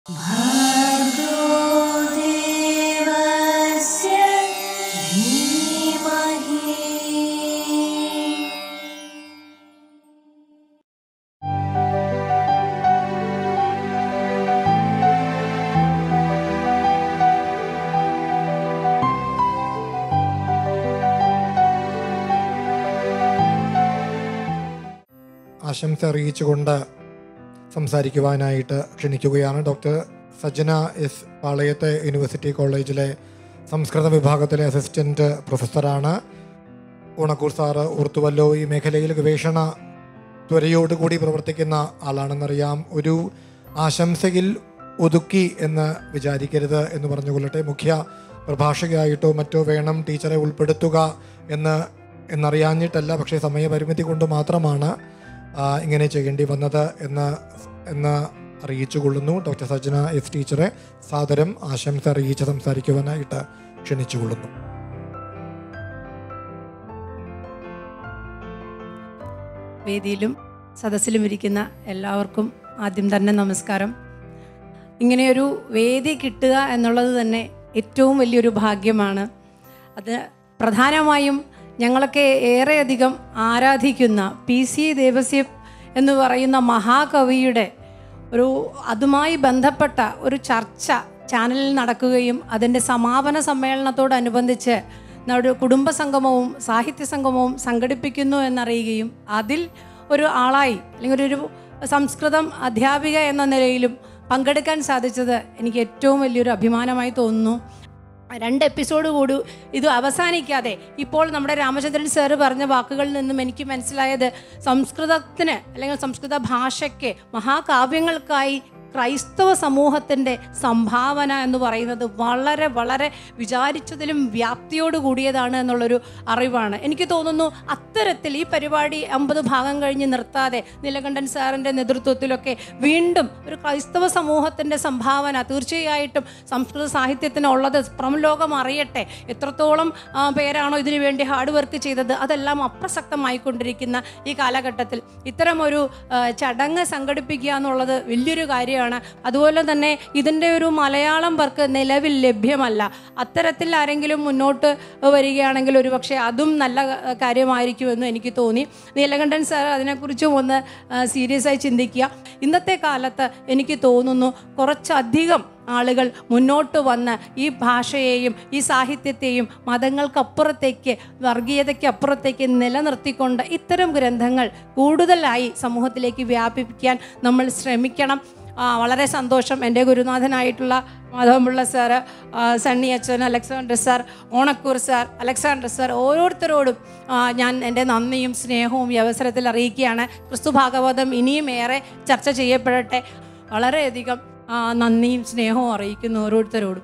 देवस्य धीमहि ആശംസ അറിയിച്ചുകൊണ്ട് സംസാരിക്കുവാനായിട്ട് ക്ഷണിക്കുകയാണ് ഡോക്ടർ സജന എസ് പാളയത്തെ യൂണിവേഴ്സിറ്റി കോളേജിലെ സംസ്കൃത വിഭാഗത്തിലെ അസിസ്റ്റന്റ് പ്രൊഫസറാണ് ഉണക്കൂർ സാറ് ഓർത്തുവല്ലോ ഈ മേഖലയിൽ ഗവേഷണ ത്വരയോടുകൂടി പ്രവർത്തിക്കുന്ന ആളാണെന്നറിയാം ഒരു ആശംസയിൽ ഒതുക്കി എന്ന് വിചാരിക്കരുത് എന്ന് പറഞ്ഞുകൊള്ളട്ടെ മുഖ്യ പ്രഭാഷകയായിട്ടോ മറ്റോ വേണം ടീച്ചറെ ഉൾപ്പെടുത്തുക എന്ന് എന്നറിയാഞ്ഞിട്ടല്ല പക്ഷേ സമയപരിമിതി കൊണ്ട് മാത്രമാണ് ആ, ഇങ്ങനെ ചെയ്യേണ്ടി വന്നത് എന്ന് എന്ന് അറിയിച്ചു കൊള്ളുന്നു ഡോക്ടർ സജ്ജന എസ് ടീച്ചറെ സാദരം ആശംസ അറിയിച്ച് സംസാരിക്കുവാനായിട്ട് ക്ഷണിച്ചുകൊള്ളുന്നു വേദിയിലും സദസ്സിലും ഇരിക്കുന്ന എല്ലാവർക്കും ആദ്യം തന്നെ നമസ്കാരം ഇങ്ങനെയൊരു വേദി കിട്ടുക എന്നുള്ളത് തന്നെ ഏറ്റവും വലിയൊരു ഭാഗ്യമാണ് അത് പ്രധാനമായും ഞങ്ങളൊക്കെ ഏറെയധികം ആരാധിക്കുന്ന പി സി ദേവസ്യ എന്ന് പറയുന്ന മഹാകവിയുടെ ഒരു അതുമായി ബന്ധപ്പെട്ട ഒരു ചർച്ച ചാനലിൽ നടക്കുകയും അതിൻ്റെ സമാപന സമ്മേളനത്തോടനുബന്ധിച്ച് നമ്മുടെ കുടുംബ സംഗമവും സാഹിത്യ സംഗമവും സംഘടിപ്പിക്കുന്നു എന്നറിയുകയും അതിൽ ഒരു ആളായി അല്ലെങ്കിൽ ഒരു സംസ്കൃതം അധ്യാപിക എന്ന നിലയിലും പങ്കെടുക്കാൻ സാധിച്ചത് എനിക്ക് ഏറ്റവും വലിയൊരു അഭിമാനമായി തോന്നുന്നു രണ്ട് എപ്പിസോഡ് കൂടി ഇത് അവസാനിക്കാതെ ഇപ്പോൾ നമ്മുടെ രാമചന്ദ്രൻ സാറ് പറഞ്ഞ വാക്കുകളിൽ നിന്നും എനിക്ക് മനസ്സിലായത് സംസ്കൃതത്തിന് അല്ലെങ്കിൽ സംസ്കൃത ഭാഷയ്ക്ക് മഹാകാവ്യങ്ങൾക്കായി ക്രൈസ്തവ സമൂഹത്തിൻ്റെ സംഭാവന എന്ന് പറയുന്നത് വളരെ വളരെ വിചാരിച്ചതിലും വ്യാപ്തിയോട് കൂടിയതാണ് എന്നുള്ളൊരു അറിവാണ് എനിക്ക് തോന്നുന്നു അത്തരത്തിൽ ഈ പരിപാടി അമ്പത് ഭാഗം കഴിഞ്ഞ് നിർത്താതെ നിലകണ്ഠൻ സാറിൻ്റെ നേതൃത്വത്തിലൊക്കെ വീണ്ടും ഒരു ക്രൈസ്തവ സമൂഹത്തിൻ്റെ സംഭാവന തീർച്ചയായിട്ടും സംസ്കൃത സാഹിത്യത്തിനുള്ളത് പ്രമുലോകം അറിയട്ടെ എത്രത്തോളം ആ, പേരാണോ ഇതിനു വേണ്ടി ഹാർഡ് വർക്ക് ചെയ്തത് അതെല്ലാം അപ്രസക്തമായിക്കൊണ്ടിരിക്കുന്ന ഈ കാലഘട്ടത്തിൽ ഇത്തരമൊരു ആ, ചടങ്ങ് സംഘടിപ്പിക്കുക എന്നുള്ളത് വലിയൊരു കാര്യമാണ് അതുപോലെ തന്നെ ഇതിൻ്റെ ഒരു മലയാളം വർക്ക് നിലവിൽ ലഭ്യമല്ല അത്തരത്തിൽ ആരെങ്കിലും മുന്നോട്ട് വരികയാണെങ്കിൽ ഒരുപക്ഷെ അതും നല്ല ആ, കാര്യമായിരിക്കുമെന്ന് എനിക്ക് തോന്നി നീലകണ്ഠൻ സാർ അതിനെക്കുറിച്ചും ഒന്ന് സീരിയസ് ആയി ചിന്തിക്കുക ഇന്നത്തെ കാലത്ത് എനിക്ക് തോന്നുന്നു കുറച്ചധികം ആളുകൾ മുന്നോട്ട് വന്ന് ഈ ഭാഷയെയും ഈ സാഹിത്യത്തെയും മതങ്ങൾക്കപ്പുറത്തേക്ക് വർഗീയതയ്ക്ക് അപ്പുറത്തേക്ക് നിലനിർത്തിക്കൊണ്ട് ഇത്തരം ഗ്രന്ഥങ്ങൾ കൂടുതലായി സമൂഹത്തിലേക്ക് വ്യാപിപ്പിക്കാൻ നമ്മൾ ശ്രമിക്കണം ആ, വളരെ സന്തോഷം എൻ്റെ ഗുരുനാഥനായിട്ടുള്ള മാധവൻപിള്ള സാറ് ആ, സണ്ണി അച്ഛൻ Alexander sir Onakkoor sir Alexander sir ഓരോരുത്തരോടും ആ, ഞാൻ എൻ്റെ നന്ദിയും സ്നേഹവും ഈ അവസരത്തിൽ അറിയിക്കുകയാണ് ക്രിസ്തു ഭാഗവതം ഇനിയും ഏറെ ചർച്ച ചെയ്യപ്പെടട്ടെ വളരെയധികം ആ, നന്ദിയും സ്നേഹവും അറിയിക്കുന്നു ഓരോരുത്തരോടും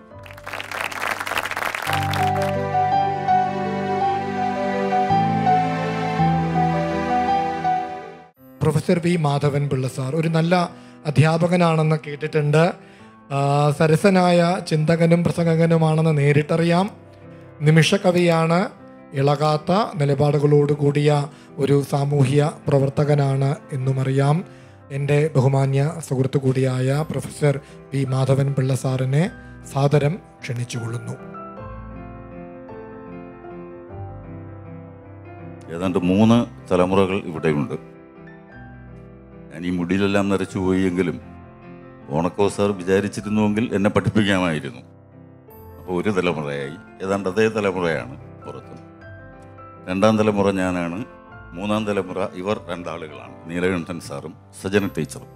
professor V Madhavan Pillai sir ഒരു നല്ല അധ്യാപകനാണെന്ന് കേട്ടിട്ടുണ്ട് ആ, സരസനായ ചിന്തകനും പ്രസംഗകനുമാണെന്ന് നേരിട്ടറിയാം നിമിഷകവിയാണ് ഇളകാത്ത നിലപാടുകളോട് കൂടിയ ഒരു സാമൂഹ്യ പ്രവർത്തകനാണ് എന്നുമറിയാം എൻ്റെ ബഹുമാന്യ സുഹൃത്തു കൂടിയായ പ്രൊഫസർ വി മാധവൻ പിള്ള സാറിനെ സാദരം ക്ഷണിച്ചുകൊള്ളുന്നു ഏതാണ്ട് മൂന്ന് തലമുറകൾ ഇവിടെയുണ്ട് ഞാൻ ഈ മുടിയിലെല്ലാം നരച്ചു പോയെങ്കിലും ഓണക്കോ സാർ വിചാരിച്ചിരുന്നുവെങ്കിൽ എന്നെ പഠിപ്പിക്കാമായിരുന്നു അപ്പോൾ ഒരു തലമുറയായി ഏതാണ്ട് അതേ തലമുറയാണ് പുറത്ത് രണ്ടാം തലമുറ ഞാനാണ് മൂന്നാം തലമുറ ഇവർ രണ്ടാളുകളാണ് നീലകണ്ഠൻ സാറും സജന ടീച്ചറും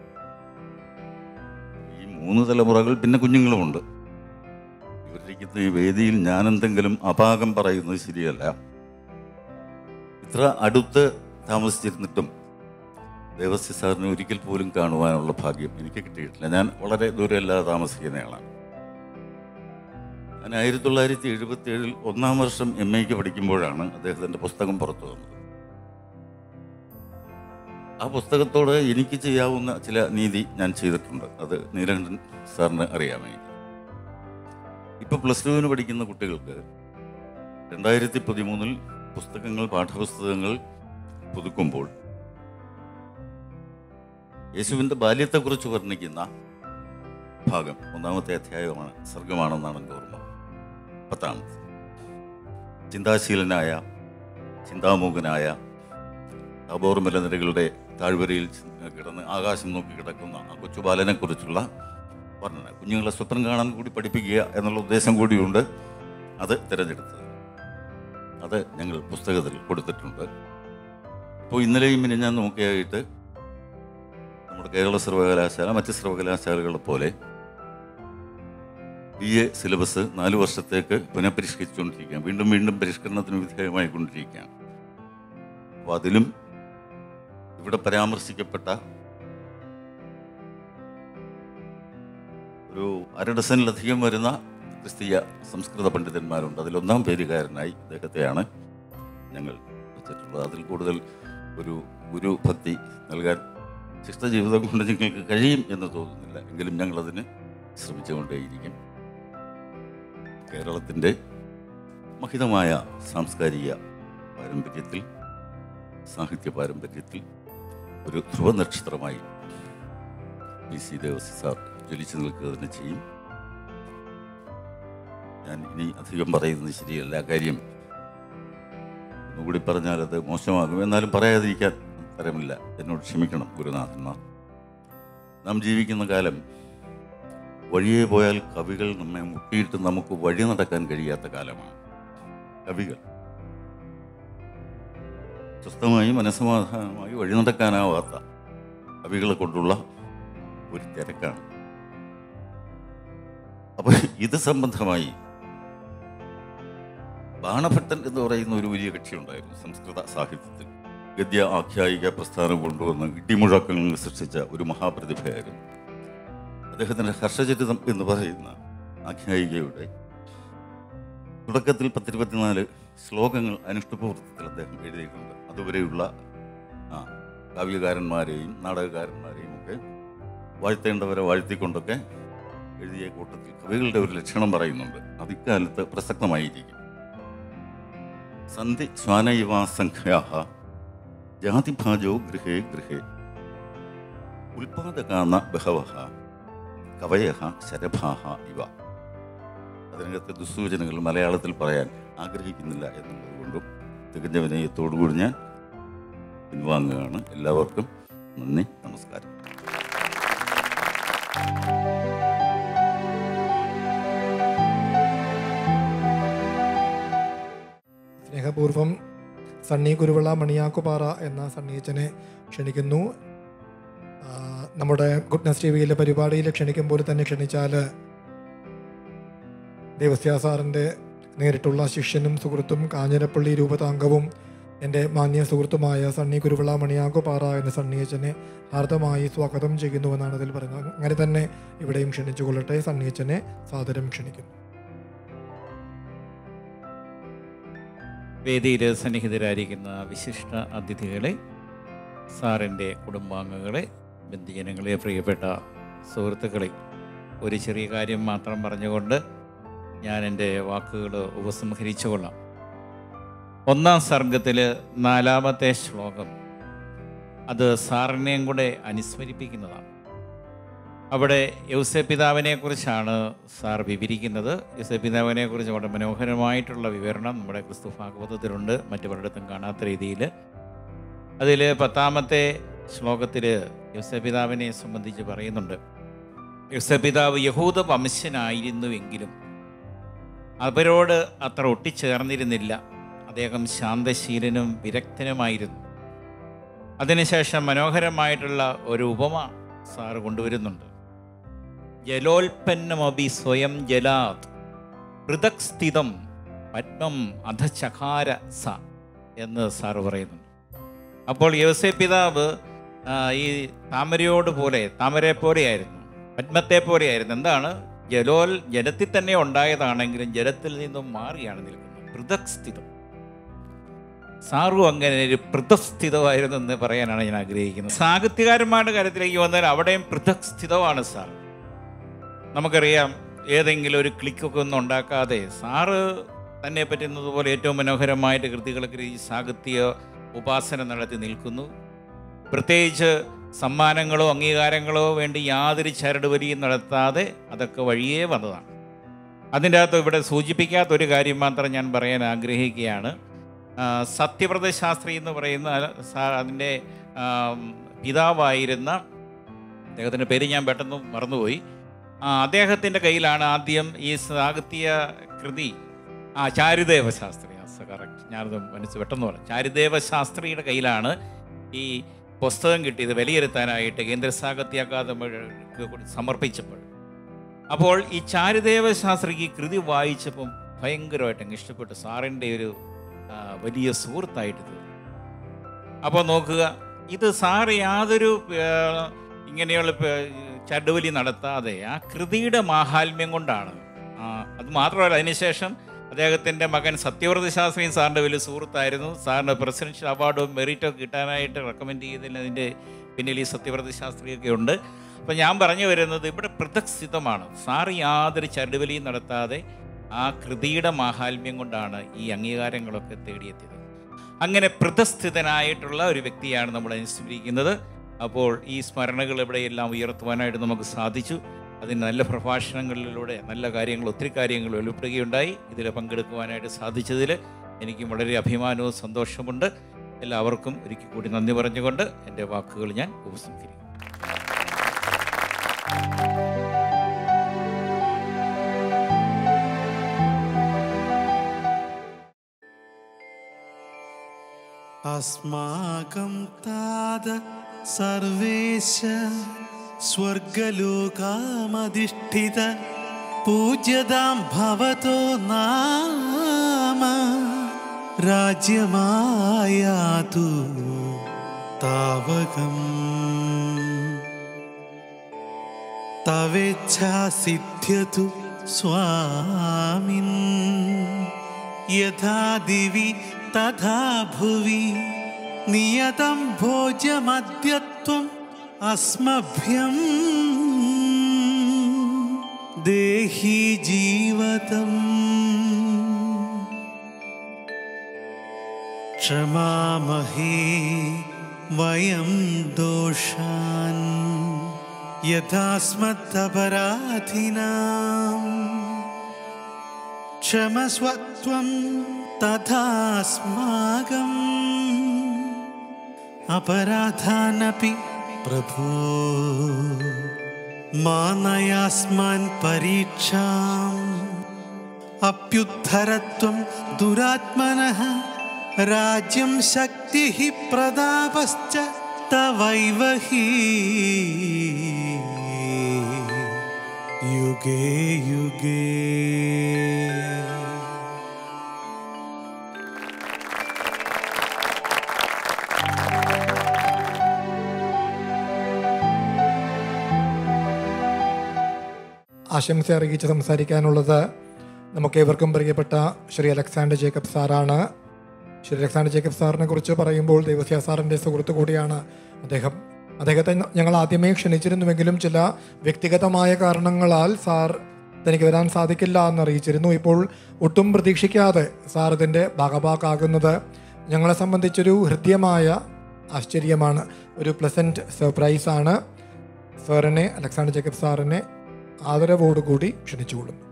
ഈ മൂന്ന് തലമുറകൾ പിന്നെ കുഞ്ഞുങ്ങളുമുണ്ട് ഇവരിരിക്കുന്ന ഈ വേദിയിൽ ഞാനെന്തെങ്കിലും അപാകം പറയുന്നത് ശരിയല്ല ഇത്ര അടുത്ത് താമസിച്ചിരുന്നിട്ടും ദേവസ്യ സാറിനെ ഒരിക്കൽ പോലും കാണുവാനുള്ള ഭാഗ്യം എനിക്ക് കിട്ടിയിട്ടില്ല ഞാൻ വളരെ ദൂരമല്ലാതെ താമസിക്കുന്നയാളാണ് ഞാൻ ആയിരത്തി തൊള്ളായിരത്തി എഴുപത്തി ഏഴിൽ ഒന്നാം വർഷം എം എക്ക് പഠിക്കുമ്പോഴാണ് അദ്ദേഹത്തിൻ്റെ പുസ്തകം പുറത്തു വന്നത് ആ പുസ്തകത്തോട് എനിക്ക് ചെയ്യാവുന്ന ചില നീതി ഞാൻ ചെയ്തിട്ടുണ്ട് അത് നീലകണ്ഠൻ സാറിന് അറിയാമേ ഇപ്പൊ പ്ലസ് ടുവിന് പഠിക്കുന്ന കുട്ടികൾക്ക് രണ്ടായിരത്തി പതിമൂന്നിൽ പുസ്തകങ്ങൾ പാഠപുസ്തകങ്ങൾ പുതുക്കുമ്പോൾ യേശുവിൻ്റെ ബാല്യത്തെക്കുറിച്ച് വർണ്ണിക്കുന്ന ഭാഗം ഒന്നാമത്തെ അധ്യായമാണ് സർഗമാണെന്നാണ് എൻ്റെ ഓർമ്മ പത്താമത് ചിന്താശീലനായ ചിന്താമൂകനായ താബോർ മലനിരകളുടെ താഴ്വരയിൽ കിടന്ന് ആകാശം നോക്കി കിടക്കുന്ന ആ കൊച്ചുബാലനെ കുറിച്ചുള്ള വർണ്ണന കുഞ്ഞുങ്ങളെ സ്വപ്നം കാണാൻ കൂടി പഠിപ്പിക്കുക എന്നുള്ള ഉദ്ദേശം കൂടിയുണ്ട് അത് തിരഞ്ഞെടുത്തത് അത് ഞങ്ങൾ പുസ്തകത്തിൽ കൊടുത്തിട്ടുണ്ട് ഇപ്പോൾ ഇന്നലെയും ഇനി ഞാൻ നോക്കിയായിട്ട് നമ്മുടെ കേരള സർവകലാശാല മറ്റ് സർവകലാശാലകളെ പോലെ ബി എ സിലബസ് നാല് വർഷത്തേക്ക് പുനഃപരിഷ്കരിച്ചുകൊണ്ടിരിക്കുകയാണ് വീണ്ടും വീണ്ടും പരിഷ്കരണത്തിന് വിധേയമായി കൊണ്ടിരിക്കുകയാണ് അപ്പോൾ അതിലും ഇവിടെ പരാമർശിക്കപ്പെട്ട ഒരു അര ഡസനിലധികം വരുന്ന ക്രിസ്തീയ സംസ്കൃത പണ്ഡിതന്മാരുണ്ട് അതിലൊന്നാം പേരുകാരനായി അദ്ദേഹത്തെയാണ് ഞങ്ങൾ വെച്ചിട്ടുള്ളത് അതിൽ കൂടുതൽ ഒരു ഗുരുഭക്തി നൽകാൻ ശിഷ്ടജീവിതം കൊണ്ട് ഞങ്ങൾക്ക് കഴിയും എന്ന് തോന്നുന്നില്ല എങ്കിലും ഞങ്ങളതിന് ശ്രമിച്ചുകൊണ്ടേയിരിക്കും കേരളത്തിൻ്റെ മഹിതമായ സാംസ്കാരിക പാരമ്പര്യത്തിൽ സാഹിത്യ പാരമ്പര്യത്തിൽ ഒരു ധ്രുവ നക്ഷത്രമായി പി സി ദേവസി സാർ ജ്വലിച്ചു നിൽക്കുക തന്നെ ചെയ്യും ഞാൻ ഇനി അധികം പറയുന്നത് ശരിയല്ല കാര്യം ഒന്നുകൂടി പറഞ്ഞാൽ അത് മോശമാകും എന്നാലും പറയാതിരിക്കാൻ തരമില്ല എന്നോട് ക്ഷമിക്കണം ഗുരുനാഥന്മാർ നാം ജീവിക്കുന്ന കാലം വഴിയെ പോയാൽ കവികൾ നമ്മെ മുട്ടിയിട്ട് നമുക്ക് വഴി നടക്കാൻ കഴിയാത്ത കാലമാണ് കവികൾ സ്വസ്ഥമായി മനസ്സമാധാനമായി വഴി നടക്കാനാവാത്ത കവികളെ കൊണ്ടുള്ള ഒരു തിരക്കാണ് അപ്പോൾ ഇത് സംബന്ധമായി ബാണഭട്ടൻ എന്ന് പറയുന്ന ഒരു വലിയ കക്ഷിയുണ്ടായിരുന്നു സംസ്കൃത സാഹിത്യത്തിൽ ഗദ്യ ആഖ്യായിക പ്രസ്ഥാനം കൊണ്ടുവന്ന് ഇടിമുഴക്കങ്ങൾ സൃഷ്ടിച്ച ഒരു മഹാപ്രതിഭയായിരുന്നു അദ്ദേഹത്തിൻ്റെ ഹർഷചരിതം എന്ന് പറയുന്ന ആഖ്യായികയുടെ തുടക്കത്തിൽ പത്തിരുപത്തിനാല് ശ്ലോകങ്ങൾ അനുഷ്ഠുപൂർത്തത്തിൽ അദ്ദേഹം എഴുതിയിട്ടുണ്ട് അതുവരെയുള്ള ആ കാവ്യകാരന്മാരെയും നാടകകാരന്മാരെയും ഒക്കെ വാഴ്ത്തേണ്ടവരെ വാഴ്ത്തിക്കൊണ്ടൊക്കെ എഴുതിയ കൂട്ടത്തിൽ കവികളുടെ ഒരു ലക്ഷണം പറയുന്നുണ്ട് അത് ഇക്കാലത്ത് പ്രസക്തമായിരിക്കും സന്ധി ശ്വാനയുവാസംഖ്യാഹ ജാതിഭാജോ ഗൃഹേ ഗൃഹേ ഉൽപാദകാന ബഹവഹ കവയ ശരഭാഹ ഇവ അതിനകത്ത് ദുസ്സൂചനകൾ മലയാളത്തിൽ പറയാൻ ആഗ്രഹിക്കുന്നില്ല എന്നുള്ളത് കൊണ്ടും തികഞ്ഞ വിനയത്തോടുകൂടി ഞാൻ പിൻവാങ്ങുകയാണ് എല്ലാവർക്കും നന്ദി നമസ്കാരം സ്നേഹപൂർവം സണ്ണി കുരുവിള മണിയാക്കുപാറ എന്ന സണ്ണീച്ചനെ ക്ഷണിക്കുന്നു ആ, നമ്മുടെ ഗുഡ്നസ് ടി വിയിലെ പരിപാടിയിൽ ക്ഷണിക്കുമ്പോൾ തന്നെ ക്ഷണിച്ചാൽ ദേവസ്യ സാറിൻ്റെ നേരിട്ടുള്ള ശിഷ്യനും സുഹൃത്തും കാഞ്ഞിരപ്പള്ളി രൂപതാംഗവും എൻ്റെ മാന്യ സുഹൃത്തുമായ സണ്ണി കുരുവിള മണിയാക്കുപാറ എന്ന സണ്ണിയച്ചനെ ഹാർദമായി സ്വാഗതം ചെയ്യുന്നുവെന്നാണ് അതിൽ പറയുന്നത് അങ്ങനെ തന്നെ ഇവിടെയും ക്ഷണിച്ചുകൊള്ളട്ടെ സണ്ണിയച്ചനെ സാദരം ക്ഷണിക്കുന്നു വേദിയിൽ സന്നിഹിതരായിരിക്കുന്ന വിശിഷ്ട അതിഥികളെ സാറിൻ്റെ കുടുംബാംഗങ്ങളെ ബന്ധുജനങ്ങളെ പ്രിയപ്പെട്ട സുഹൃത്തുക്കളെ ഒരു ചെറിയ കാര്യം മാത്രം പറഞ്ഞുകൊണ്ട് ഞാൻ എൻ്റെ വാക്കുകൾ ഉപസംഹരിച്ചു കൊള്ളാം ഒന്നാം സർഗത്തിൽ നാലാമത്തെ ശ്ലോകം അത് സാറിനെയും കൂടെ അനുസ്മരിപ്പിക്കുന്നതാണ് അവിടെ യൗസെ പിതാവിനെ കുറിച്ചാണ് സാർ വിവരിക്കുന്നത് യൗസെ പിതാവിനെ കുറിച്ച് വളരെ മനോഹരമായിട്ടുള്ള വിവരണം നമ്മുടെ ക്രിസ്തു ഭാഗവതത്തിലുണ്ട് മറ്റു പലയിടത്തും കാണാത്ത രീതിയിൽ അതിൽ പത്താമത്തെ ശ്ലോകത്തിൽ യൗസെ പിതാവിനെ സംബന്ധിച്ച് പറയുന്നുണ്ട് യൗസെ പിതാവ് യഹൂദ വംശനായിരുന്നുവെങ്കിലും അവരോട് അത്ര ഒട്ടിച്ചേർന്നിരുന്നില്ല അദ്ദേഹം ശാന്തശീലനും വിരക്തനുമായിരുന്നു അതിനുശേഷം മനോഹരമായിട്ടുള്ള ഒരു ഉപമ സാറ് കൊണ്ടുവരുന്നുണ്ട് ജലോൽപ്പന്നമപി സ്വയം ജലാത് പൃഥക് സ്ഥിതം പത്മം അധചകാര സ എന്ന് സാറ് പറയുന്നുണ്ട് അപ്പോൾ യോസെ പിതാവ് ആ, ഈ താമരയോട് പോലെ താമരയെ പോലെയായിരുന്നു പത്മത്തെ പോലെയായിരുന്നു എന്താണ് ജലോൽ ജലത്തിൽ തന്നെ ഉണ്ടായതാണെങ്കിലും ജലത്തിൽ നിന്നും മാറിയാണ് നിൽക്കുന്നത് പൃഥക് സ്ഥിതം സാറു അങ്ങനെ ഒരു പൃഥസ്ഥിതമായിരുന്നു എന്ന് പറയാനാണ് ഞാൻ ആഗ്രഹിക്കുന്നത് സാഹിത്യകാരന്മാരുടെ കാര്യത്തിലേക്ക് വന്നാൽ അവിടെയും പൃഥക് സ്ഥിതമാണ് സാർ നമുക്കറിയാം ഏതെങ്കിലും ഒരു ക്ലിക്കൊക്കെ ഒന്നും ഉണ്ടാക്കാതെ സാറ് തന്നെ പറ്റുന്നതുപോലെ ഏറ്റവും മനോഹരമായിട്ട് കൃതികളൊക്കെ ഈ സാഹിത്യ ഉപാസന നടത്തി നിൽക്കുന്നു പ്രത്യേകിച്ച് സമ്മാനങ്ങളോ അംഗീകാരങ്ങളോ വേണ്ടി യാതൊരു ചരടുവലിയും നടത്താതെ അതൊക്കെ വഴിയേ വന്നതാണ് അതിൻ്റെ അകത്ത് ഇവിടെ സൂചിപ്പിക്കാത്ത ഒരു കാര്യം മാത്രം ഞാൻ പറയാൻ ആഗ്രഹിക്കുകയാണ് ആ, സത്യവ്രത ശാസ്ത്രി എന്ന് പറയുന്ന സാ- അതിൻ്റെ ആം, പിതാവായിരുന്ന അദ്ദേഹത്തിൻ്റെ പേര് ഞാൻ പെട്ടെന്ന് മറന്നുപോയി ആ, അദ്ദേഹത്തിൻ്റെ കയ്യിലാണ് ആദ്യം ഈ സാഹിത്യ കൃതി ആ ചാരുദേവ ശാസ്ത്രി കറക്റ്റ് ഞാനത് മനസ്സ് പെട്ടെന്ന് പറഞ്ഞു ചാരുദേവ ശാസ്ത്രിയുടെ കയ്യിലാണ് ഈ പുസ്തകം കിട്ടിയത് വിലയിരുത്താനായിട്ട് കേന്ദ്ര സാഹിത്യ അക്കാദമിക്ക് കൂടി സമർപ്പിച്ചപ്പോൾ അപ്പോൾ ഈ ചാരുദേവ ശാസ്ത്രിക്ക് ഈ കൃതി വായിച്ചപ്പം ഭയങ്കരമായിട്ട് അങ്ങ് ഇഷ്ടപ്പെട്ടു സാറിൻ്റെ ഒരു ആ, വലിയ സുഹൃത്തായിട്ട് തോന്നി അപ്പോൾ നോക്കുക ഇത് സാറ് യാതൊരു ആ, ഇങ്ങനെയുള്ള പ- ചടുവലി നടത്താതെ ആ കൃതിയുടെ മാഹാത്മ്യം കൊണ്ടാണ് ആ, അത് മാത്രമല്ല അതിനുശേഷം അദ്ദേഹത്തിൻ്റെ മകൻ സത്യവ്രത ശാസ്ത്രിയും സാറിൻ്റെ വലിയ സുഹൃത്തായിരുന്നു സാറിന് പ്രസിഡൻഷ്യൽ അവാർഡും മെറിറ്റോ കിട്ടാനായിട്ട് റെക്കമെൻഡ് ചെയ്തതിന് അതിൻ്റെ പിന്നിൽ ഈ സത്യവ്രത ശാസ്ത്രിയൊക്കെ ഉണ്ട് അപ്പം ഞാൻ പറഞ്ഞു വരുന്നത് ഇവിടെ പൃഥക്സ്ഥിതമാണ് സാറ് യാതൊരു ചടുവലിയും നടത്താതെ ആ കൃതിയുടെ മാഹാത്മ്യം കൊണ്ടാണ് ഈ അംഗീകാരങ്ങളൊക്കെ തേടിയെത്തിയത് അങ്ങനെ പൃഥസ്ഥിതനായിട്ടുള്ള ഒരു വ്യക്തിയാണ് നമ്മൾ അനുസ്മരിക്കുന്നത് അപ്പോൾ ഈ സ്മരണകൾ ഇവിടെയെല്ലാം ഉയർത്തുവാനായിട്ട് നമുക്ക് സാധിച്ചു അതിന് നല്ല പ്രഭാഷണങ്ങളിലൂടെ നല്ല കാര്യങ്ങൾ ഒത്തിരി കാര്യങ്ങൾ വെളിപ്പെടുകയുണ്ടായി ഇതിൽ പങ്കെടുക്കുവാനായിട്ട് സാധിച്ചതിൽ എനിക്കും വളരെ അഭിമാനവും സന്തോഷമുണ്ട് എല്ലാവർക്കും ഒരിക്കൽ കൂടി നന്ദി പറഞ്ഞുകൊണ്ട് എൻ്റെ വാക്കുകൾ ഞാൻ ഉപസംഹരിക്കും अस्माकं ताद सर्वेश स्वर्गलोकामधिष्ठित पूज्यतां भवतो नाम राज्यमायातु तावकम् तवेच्छा सिद्ध्यतु स्वामिन् यथा दिवि तथा भुवि नियतं भोजमद्यत्वम् अस्मभ्यं देहि जीवतम् क्षमामहे वयं दोषान् यथास्मदपराधिनाम् क्षमस्वत्वं तथास्माकम् अपराधानपि प्रभो मानयास्मान् परीक्षाम् अप्युत्थरत्वं दुरात्मनः राज्यं शक्तिः प्रतापश्च तवैव हि युगे युगे ആശംസ അറിയിച്ച് സംസാരിക്കാനുള്ളത് നമുക്കേവർക്കും പ്രിയപ്പെട്ട ശ്രീ അലക്സാണ്ടർ ജേക്കബ് സാറാണ് ശ്രീ അലക്സാണ്ടർ ജേക്കബ് സാറിനെ കുറിച്ച് പറയുമ്പോൾ ദേവസ്യ സാറിൻ്റെ സുഹൃത്ത് കൂടിയാണ് അദ്ദേഹം അദ്ദേഹത്തെ ഞങ്ങൾ ആദ്യമേ ക്ഷണിച്ചിരുന്നുവെങ്കിലും ചില വ്യക്തിഗതമായ കാരണങ്ങളാൽ സാർ തനിക്ക് വരാൻ സാധിക്കില്ല എന്ന് അറിയിച്ചിരുന്നു ഇപ്പോൾ ഒട്ടും പ്രതീക്ഷിക്കാതെ സാർ ഇതിൻ്റെ ഭാഗഭാക്കാകുന്നത് ഞങ്ങളെ സംബന്ധിച്ചൊരു ഹൃദ്യമായ ആശ്ചര്യമാണ് ഒരു പ്ലസൻറ്റ് സർപ്രൈസ് ആണ് സാറിനെ അലക്സാണ്ടർ ജേക്കബ് സാറിനെ ആദരവോടുകൂടി ക്ഷണിച്ചുകൊള്ളുന്നു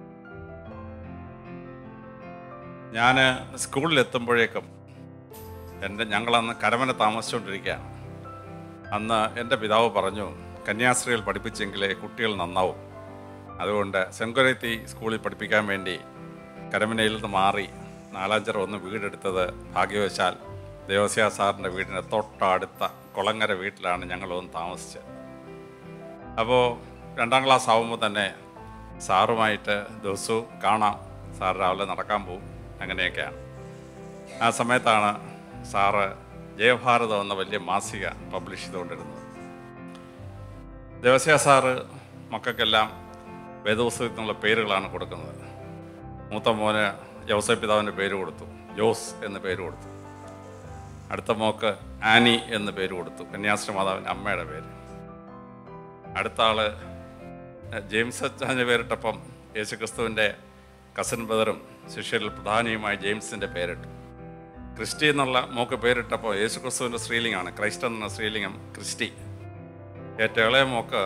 ഞാൻ സ്കൂളിലെത്തുമ്പോഴേക്കും എൻ്റെ ഞങ്ങളന്ന് കരമന താമസിച്ചുകൊണ്ടിരിക്കുകയാണ് അന്ന് എൻ്റെ പിതാവ് പറഞ്ഞു കന്യാസ്ത്രീകൾ പഠിപ്പിച്ചെങ്കിലേ കുട്ടികൾ നന്നാവും അതുകൊണ്ട് സെൻകുരത്തി സ്കൂളിൽ പഠിപ്പിക്കാൻ വേണ്ടി കരമനയിൽ നിന്ന് മാറി നാലാഞ്ചിറ ഒന്ന് വീടെടുത്തത് ഭാഗ്യവശാൽ ദേവസ്യ സാറിൻ്റെ വീടിന് തൊട്ടടുത്ത കുളങ്ങര വീട്ടിലാണ് ഞങ്ങളൊന്ന് താമസിച്ചത് അപ്പോൾ രണ്ടാം ക്ലാസ് ആകുമ്പോൾ തന്നെ സാറുമായിട്ട് ദിവസവും കാണാം സാർ രാവിലെ നടക്കാൻ പോവും അങ്ങനെയൊക്കെയാണ് ആ സമയത്താണ് സാറ് ജയഭാരതം എന്ന വലിയ മാസിക പബ്ലിഷ് ചെയ്തുകൊണ്ടിരുന്നത് ദേവസ്യ സാറ് മക്കൾക്കെല്ലാം വേദപുസ്തകത്തിനുള്ള പേരുകളാണ് കൊടുക്കുന്നത് മൂത്ത മോന് ജോസഫ് പിതാവിൻ്റെ പേര് കൊടുത്തു ജോസ് എന്ന് പേര് കൊടുത്തു അടുത്ത മോക്ക് ആനി എന്ന് പേര് കൊടുത്തു കന്യാശ്രീ മാതാവിൻ്റെ അമ്മയുടെ പേര് അടുത്ത ആള് ജെയിംസ് അച്ചാൻ്റെ പേരിട്ടപ്പം യേശുക്രിസ്തുവിൻ്റെ കസൻ ബ്രദറും ശിഷ്യരിൽ പ്രധാനിയുമായ ജെയിംസിൻ്റെ പേരിട്ടു ക്രിസ്റ്റി എന്നുള്ള മോക്ക് പേരിട്ടപ്പോൾ യേശുക്രിസ്തുവിൻ്റെ സ്ത്രീലിംഗമാണ് ക്രൈസ്റ്റ് എന്ന സ്ത്രീലിംഗം ക്രിസ്റ്റി ഏറ്റവും ഇളയ മോക്ക്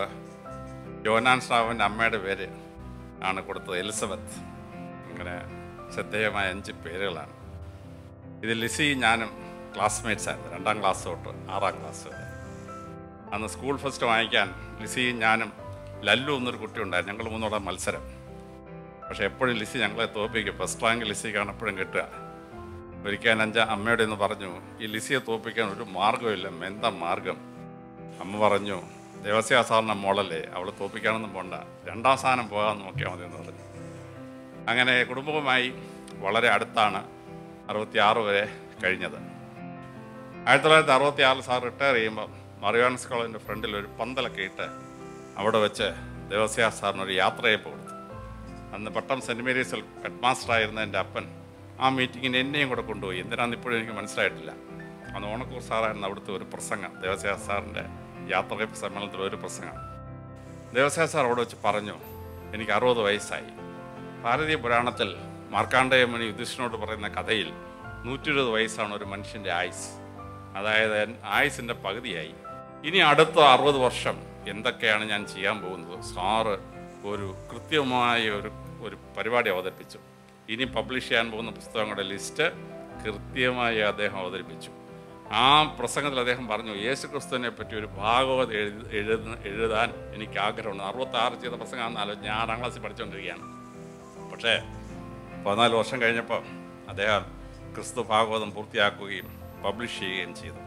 യോനാൻ ശ്രാവൻ്റെ അമ്മയുടെ പേര് ആണ് കൊടുത്തത് എലിസബത്ത് ഇങ്ങനെ ശ്രദ്ധേയമായ അഞ്ച് പേരുകളാണ് ഇത് ലിസി ഞാനും ക്ലാസ്മേറ്റ്സ് ആയിരുന്നു രണ്ടാം ക്ലാസ് തൊട്ട് ആറാം ക്ലാസ് വരെ അന്ന് സ്കൂൾ ഫസ്റ്റ് വാങ്ങിക്കാൻ ലിസിയും ഞാനും ലല്ലു എന്നൊരു കുട്ടി ഉണ്ടായിരുന്നു ഞങ്ങൾ മൂന്നോടെ മത്സരം പക്ഷെ എപ്പോഴും ലിസി ഞങ്ങളെ തോപ്പിക്കും ഫസ്റ്റ് റാങ്ക് ലിസിക്കാണ് എപ്പോഴും കിട്ടുക ഒരിക്കൽ അഞ്ച അമ്മയോട് എന്ന് പറഞ്ഞു ഈ ലിസിയെ തോപ്പിക്കാൻ ഒരു മാർഗ്ഗമില്ല എന്താ മാർഗം അമ്മ പറഞ്ഞു ദേവസ്യ സാറിൻ്റെ മോളല്ലേ അവളെ തോപ്പിക്കാനൊന്നും പോണ്ട രണ്ടാം സ്ഥാനം പോകാൻ നോക്കിയാൽ മതി എന്ന് പറഞ്ഞു അങ്ങനെ കുടുംബവുമായി വളരെ അടുത്താണ് അറുപത്തിയാറ് വരെ കഴിഞ്ഞത് ആയിരത്തി തൊള്ളായിരത്തി അറുപത്തി ആറിൽ സാർ റിട്ടയർ ചെയ്യുമ്പോൾ മറിയാൻസ് കോളേജിൻ്റെ ഫ്രണ്ടിൽ ഒരു പന്തലൊക്കെ ഇട്ട് അവിടെ വെച്ച് ദേവസ്യ സാറിന് ഒരു യാത്രയപ്പ് കൊടുത്തു അന്ന് പട്ടം സെൻറ് മേരീസിൽ ഹെഡ് മാസ്റ്റർ ആയിരുന്ന എൻ്റെ അപ്പൻ ആ മീറ്റിങ്ങിന് എന്നെയും കൂടെ കൊണ്ടുപോയി എന്തിനാന്ന് ഇപ്പോഴും എനിക്ക് മനസ്സിലായിട്ടില്ല അന്ന് ഓണക്കൂർ സാറായിരുന്നു അവിടുത്തെ ഒരു പ്രസംഗം ദേവസ്യ സാറിൻ്റെ യാത്രയപ്പ് സമ്മേളനത്തിൽ ഒരു പ്രസംഗം ദേവസ്യ സാർ അവിടെ വെച്ച് പറഞ്ഞു എനിക്ക് അറുപത് വയസ്സായി ഭാരതീയ പുരാണത്തിൽ മാർക്കാണ്ഡേയമുനി യുധിഷ്ഠനോട് പറയുന്ന കഥയിൽ നൂറ്റി ഇരുപത് വയസ്സാണ് ഒരു മനുഷ്യൻ്റെ ആയുസ് അതായത് എൻ- ആയുസിൻ്റെ പകുതിയായി ഇനി അടുത്ത അറുപത് വർഷം എന്തൊക്കെയാണ് ഞാൻ ചെയ്യാൻ പോകുന്നത് സാറ് ഒരു കൃത്യമായ ഒരു ഒരു പരിപാടി അവതരിപ്പിച്ചു ഇനി പബ്ലിഷ് ചെയ്യാൻ പോകുന്ന പുസ്തകങ്ങളുടെ ലിസ്റ്റ് കൃത്യമായി അദ്ദേഹം അവതരിപ്പിച്ചു ആ പ്രസംഗത്തിൽ അദ്ദേഹം പറഞ്ഞു യേശു ക്രിസ്തുവിനെ പറ്റി ഒരു ഭാഗവത് എഴുതി എഴുതുന്ന എഴുതാൻ എനിക്ക് ആഗ്രഹമുണ്ട് അറുപത്തി ആറ് ചെയ്ത പ്രസംഗമാണെന്ന് ആലോചിച്ച് ഞാൻ ആറാം ക്ലാസ്സിൽ പഠിച്ചുകൊണ്ടിരിക്കുകയാണ് പക്ഷേ പതിനാല് വർഷം കഴിഞ്ഞപ്പോൾ അദ്ദേഹം ക്രിസ്തു ഭാഗവതം പൂർത്തിയാക്കുകയും പബ്ലിഷ് ചെയ്യുകയും ചെയ്തു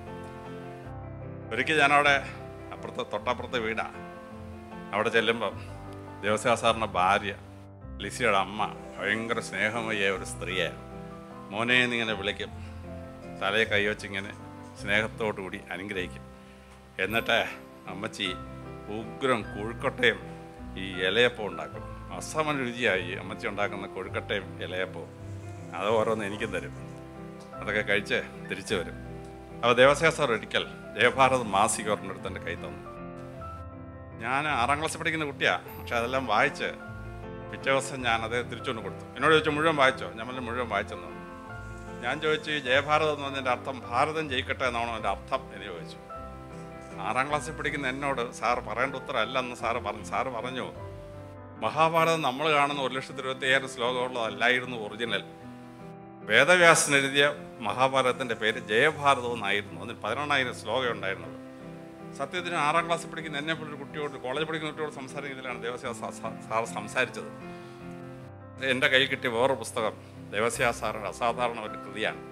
ഒരിക്കൽ ഞാനവിടെ അപ്പുറത്തെ തൊട്ടപ്പുറത്തെ വീടാ അവിടെ ചെല്ലുമ്പം ദേവസ്യ സാറിൻ്റെ ഭാര്യ ലിസിയുടെ അമ്മ ഭയങ്കര സ്നേഹമയ്യ ഒരു സ്ത്രീയായിരുന്നു മോനെ എന്നിങ്ങനെ വിളിക്കും തലയെ കൈവച്ചിങ്ങനെ സ്നേഹത്തോടു കൂടി അനുഗ്രഹിക്കും എന്നിട്ട് അമ്മച്ചി ഉഗ്രം കൊഴുക്കട്ടയും ഈ ഇലയപ്പം ഉണ്ടാക്കും അസമൻ രുചിയായി അമ്മച്ചി ഉണ്ടാക്കുന്ന കൊഴുക്കട്ടയും ഇലയപ്പവും അത് ഓരോന്ന് എനിക്കും തരും അതൊക്കെ കഴിച്ച് തിരിച്ചു വരും അപ്പോൾ ദേവസ്യ സാർ ഒരിക്കൽ ജയഭാരത് മാസിക ഒരെണ്ണെടുത്ത് എൻ്റെ കൈ തന്നു ഞാൻ ആറാം ക്ലാസ്സിൽ പഠിക്കുന്ന കുട്ടിയാണ് പക്ഷെ അതെല്ലാം വായിച്ച് പിറ്റേ ദിവസം ഞാൻ അത് തിരിച്ചുകൊണ്ട് കൊടുത്തു എന്നോട് ചോദിച്ചു മുഴുവൻ വായിച്ചോ ഞാൻ പറഞ്ഞു മുഴുവൻ വായിച്ചെന്നു ഞാൻ ചോദിച്ചു ഈ ജയഭാരതം എന്ന് പറഞ്ഞതിൻ്റെ അർത്ഥം ഭാരതം ജയിക്കട്ടെ എന്നാണോ എൻ്റെ അർത്ഥം എന്ന് ചോദിച്ചു ആറാം ക്ലാസ്സിൽ പഠിക്കുന്ന എന്നോട് സാറ് പറയേണ്ട ഉത്തരം അല്ലെന്ന് സാറ് പറഞ്ഞു സാറ് പറഞ്ഞു മഹാഭാരതം നമ്മൾ കാണുന്ന ഒരു ലക്ഷത്തി ഇരുപത്തി അയ്യായിരം ശ്ലോകമുള്ളതല്ലായിരുന്നു ഒറിജിനൽ വേദവ്യാസൻ എഴുതിയ മഹാഭാരതത്തിൻ്റെ പേര് ജയഭാരതം എന്നായിരുന്നു അതിന് പതിനെണ്ണായിരം ശ്ലോകം ഉണ്ടായിരുന്നത് സത്യത്തിന് ആറാം ക്ലാസ്സിൽ പഠിക്കുന്ന എന്നെ പോലൊരു കുട്ടിയോട് കോളേജ് പഠിക്കുന്ന കുട്ടിയോട് സംസാരിക്കുന്നതിലാണ് ദേവസ്യ സാ- സാ- സാർ സംസാരിച്ചത് എൻ്റെ കയ്യിൽ കിട്ടിയ വേറൊരു പുസ്തകം ദേവസ്യ സാറിൻ്റെ അസാധാരണ ഒരു കൃതിയാണ്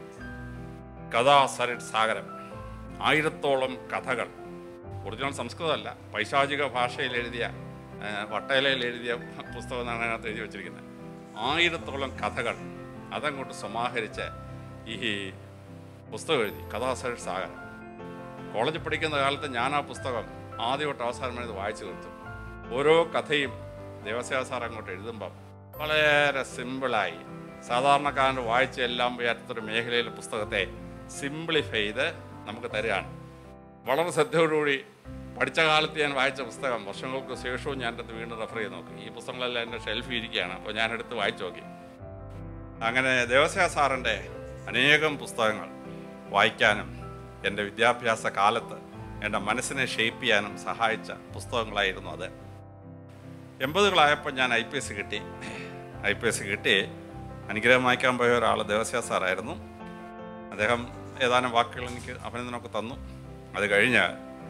കഥാ സരിത് സാഗരം ആയിരത്തോളം കഥകൾ ഒറിജിനൽ സംസ്കൃതമല്ല പൈശാചിക ഭാഷയിൽ എഴുതിയ ആ, വട്ടയിലയിൽ എഴുതിയ പുസ്തകം എന്നാണ് അതിനകത്ത് എഴുതി വെച്ചിരിക്കുന്നത് ആയിരത്തോളം കഥകൾ അതങ്ങോട്ട് സമാഹരിച്ച് ഈ പുസ്തകം എഴുതി കഥാസരിത് സാഗരം കോളേജിൽ പഠിക്കുന്ന കാലത്ത് ഞാൻ ആ പുസ്തകം ആദ്യമായിട്ട് അവസാനം വരെ ഇത് വായിച്ചു തീർത്തു ഓരോ കഥയും ദേവസ്യ സാർ അങ്ങോട്ട് എഴുതുമ്പം വളരെ സിമ്പിളായി സാധാരണക്കാരന് വായിച്ച് എല്ലാം വയ്യാത്തൊരു മേഖലയിലെ പുസ്തകത്തെ സിംപ്ലിഫൈ ചെയ്ത് നമുക്ക് തരികയാണ് വളരെ ശ്രദ്ധയോടുകൂടി പഠിച്ച കാലത്ത് ഞാൻ വായിച്ച പുസ്തകം വർഷങ്ങൾക്ക് ശേഷവും ഞാൻ അടുത്ത് വീണ്ടും റെഫർ ചെയ്ത് നോക്കി ഈ പുസ്തകങ്ങളെല്ലാം എൻ്റെ ഷെൽഫിൽ ഇരിക്കുകയാണ് അപ്പോൾ ഞാൻ എടുത്ത് വായിച്ചു നോക്കി അങ്ങനെ ദേവസ്യ സാറിൻ്റെ അനേകം പുസ്തകങ്ങൾ വായിക്കാനും എൻ്റെ വിദ്യാഭ്യാസ കാലത്ത് എൻ്റെ മനസ്സിനെ ഷേപ്പ് ചെയ്യാനും സഹായിച്ച പുസ്തകങ്ങളായിരുന്നു അത് എൺപതുകളായപ്പോൾ ഞാൻ ഐ പി എസ് കിട്ടി ഐ പി എസ് കിട്ടി അനുഗ്രഹം വായിക്കാൻ പോയ ഒരാൾ ദേവസ്യ സാറായിരുന്നു അദ്ദേഹം ഏതാനും വാക്കുകൾ എനിക്ക് അഭിനന്ദനമൊക്കെ തന്നു അത് കഴിഞ്ഞ്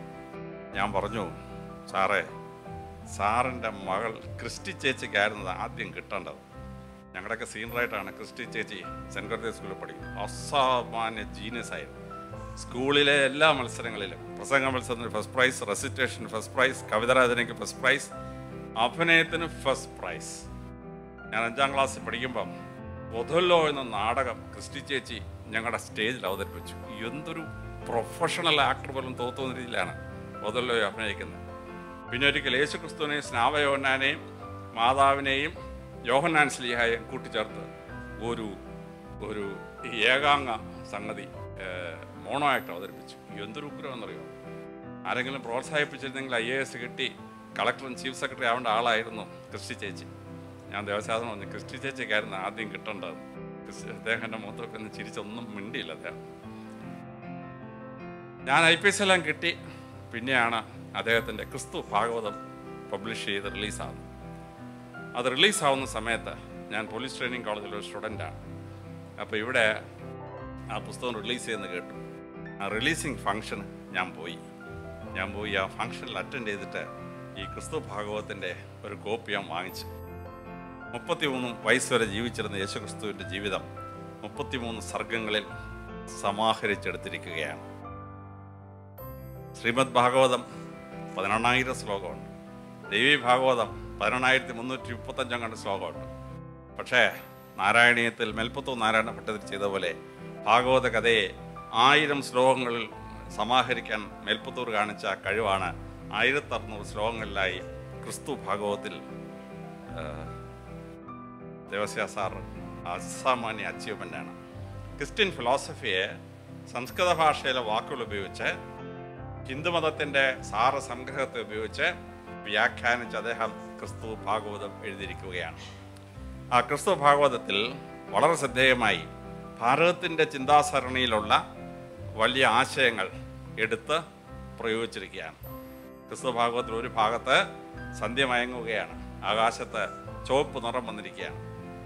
ഞാൻ പറഞ്ഞു സാറേ സാറിൻ്റെ മകൾ ക്രിസ്റ്റി ചേച്ചിക്കായിരുന്നു ആദ്യം കിട്ടേണ്ടത് ഞങ്ങളുടെയൊക്കെ സീനിയറായിട്ടാണ് ക്രിസ്റ്റി ചേച്ചി സെൻറ്റ് ഗോർഡിയ സ്കൂളിൽ പഠിക്കുന്നത് അസാമാന്യ ജീനിയസ് ആയിരുന്നു സ്കൂളിലെ എല്ലാ മത്സരങ്ങളിലും പ്രസംഗ മത്സരത്തിന് first prize recitation first prize കവിതരാജനയ്ക്ക് ഫസ്റ്റ് പ്രൈസ് അഭിനയത്തിന് ഫസ്റ്റ് പ്രൈസ് ഞാൻ അഞ്ചാം ക്ലാസ്സിൽ പഠിക്കുമ്പം ഒഥല്ലോ എന്ന നാടകം ക്രിസ്റ്റി ചേച്ചി ഞങ്ങളുടെ സ്റ്റേജിൽ അവതരിപ്പിച്ചു എന്തൊരു പ്രൊഫഷണൽ ആക്ടർ പോലും തോന്നുന്ന രീതിയിലാണ് ഒഥല്ലോ അഭിനയിക്കുന്നത് പിന്നെ ഒരിക്കൽ യേശു ക്രിസ്തുവിനെയും സ്നാവയോഹനാനെയും മാതാവിനെയും യോഹന്നാൻ സ്ലീഹായെയും കൂട്ടിച്ചേർത്ത് ഒരു ഒരു ഏകാംഗ സംഗതി ഏഹ്, മോണോ ആക്ട് അവതരിപ്പിച്ചു എന്തൊരു ഉഗ്രഹമെന്നറിയോ ആരെങ്കിലും പ്രോത്സാഹിപ്പിച്ചിരുന്നെങ്കിൽ ഐ എ എസ് കിട്ടി കളക്ടറും ചീഫ് സെക്രട്ടറി ആവേണ്ട ആളായിരുന്നു ക്രിസ്റ്റി ചേച്ചി ഞാൻ ദേവശാസ്ത്രം പറഞ്ഞു ക്രിസ്റ്റി ചേച്ചിക്കായിരുന്നു ആദ്യം കിട്ടേണ്ടത് ക്രിസ്റ്റി അദ്ദേഹം എൻ്റെ മുഖത്തൊക്കെ ഒന്ന് ചിരിച്ചൊന്നും മിണ്ടിയില്ല അദ്ദേഹം ഞാൻ ഐ പി എസ് എല്ലാം കിട്ടി പിന്നെയാണ് അദ്ദേഹത്തിൻ്റെ ക്രിസ്തു ഭാഗവതം പബ്ലിഷ് ചെയ്ത് റിലീസാകുന്നത് അത് റിലീസാവുന്ന സമയത്ത് ഞാൻ പോലീസ് ട്രെയിനിങ് കോളേജിലെ ഒരു സ്റ്റുഡൻ്റാണ് അപ്പോൾ ഇവിടെ ആ പുസ്തകം റിലീസ് ചെയ്യുന്നത് കേട്ടു ആ റിലീസിങ് ഫങ്ഷന് ഞാൻ പോയി ഞാൻ പോയി ആ ഫങ്ഷനിൽ അറ്റൻഡ് ചെയ്തിട്ട് ഈ ക്രിസ്തു ഭാഗവതത്തിൻ്റെ ഒരു കോപ്പി ഞാൻ വാങ്ങിച്ചു മുപ്പത്തിമൂന്ന് വയസ്സ് വരെ ജീവിച്ചിരുന്ന യേശുക്രിസ്തുവിൻ്റെ ജീവിതം മുപ്പത്തിമൂന്ന് സർഗങ്ങളിൽ സമാഹരിച്ചെടുത്തിരിക്കുകയാണ് ശ്രീമദ് ഭാഗവതം പതിനെണ്ണായിരം ശ്ലോകമുണ്ട് ദേവി ഭാഗവതം പതിനെണ്ണായിരത്തി മുന്നൂറ്റി മുപ്പത്തഞ്ചാം കണ്ട് ശ്ലോകമുണ്ട് പക്ഷേ നാരായണീയത്തിൽ മേൽപ്പത്തൂർ നാരായണ ഭട്ടതിൽ ചെയ്ത പോലെ ഭാഗവത കഥയെ ആയിരം ശ്ലോകങ്ങളിൽ സമാഹരിക്കാൻ മേൽപ്പത്തൂർ കാണിച്ച കഴിവാണ് ആയിരത്തി അറുന്നൂറ് ശ്ലോകങ്ങളിലായി ക്രിസ്തു ഭാഗവതത്തിൽ ദേവസ്യ സാർ അസാമാന്യ അച്ചീവ്മെൻ്റ് ആണ് ക്രിസ്ത്യൻ ഫിലോസഫിയെ സംസ്കൃത ഭാഷയിലെ വാക്കുകൾ ഉപയോഗിച്ച് ഹിന്ദുമതത്തിൻ്റെ സാര സംഗ്രഹത്തെ ഉപയോഗിച്ച് വ്യാഖ്യാനിച്ച് അദ്ദേഹം ക്രിസ്തു ഭാഗവതം എഴുതിയിരിക്കുകയാണ് ആ ക്രിസ്തു ഭാഗവതത്തിൽ വളരെ ശ്രദ്ധേയമായി ഭാരതത്തിൻ്റെ ചിന്താസരണിയിലുള്ള വലിയ ആശയങ്ങൾ എടുത്ത് പ്രയോഗിച്ചിരിക്കുകയാണ് ക്രിസ്തു ഭാഗവത്തിൽ ഒരു ഭാഗത്ത് സന്ധ്യ മയങ്ങുകയാണ് ആകാശത്ത് ചുവപ്പ് നിറം വന്നിരിക്കുകയാണ്